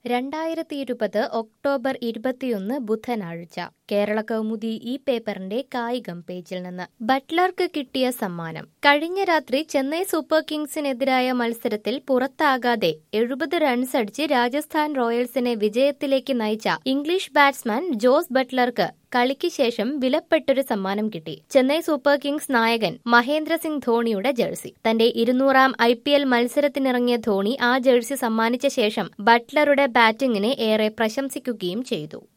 രണ്ടായിരത്തി ഇരുപത് ഒക്ടോബർ ഇരുപത്തിയൊന്ന് ബുധനാഴ്ച കേരള കൗമുദി ഈ പേപ്പറിന്റെ കായികം പേജിൽ നിന്ന് ബട്ട്ലർക്ക് കിട്ടിയ സമ്മാനം കഴിഞ്ഞ രാത്രി ചെന്നൈ സൂപ്പർ കിങ്സിനെതിരായ മത്സരത്തിൽ പുറത്താകാതെ എഴുപത് റൺസ് അടിച്ച് രാജസ്ഥാൻ റോയൽസിനെ വിജയത്തിലേക്ക് നയിച്ച ഇംഗ്ലീഷ് ബാറ്റ്സ്മാൻ ജോസ് ബട്ട്ലർക്ക് കളിക്ക് ശേഷം വിലപ്പെട്ടൊരു സമ്മാനം കിട്ടി ചെന്നൈ സൂപ്പർ കിങ്സ് നായകൻ മഹേന്ദ്ര സിംഗ് ധോണിയുടെ ജേഴ്സി തന്റെ ഇരുന്നൂറാം ഐ പി എൽ മത്സരത്തിനിറങ്ങിയ ധോണി ആ ജേഴ്സി സമ്മാനിച്ച ശേഷം ബട്ട്ലറുടെ ബാറ്റിംഗിനെ ഏറെ പ്രശംസിക്കുകയും ചെയ്തു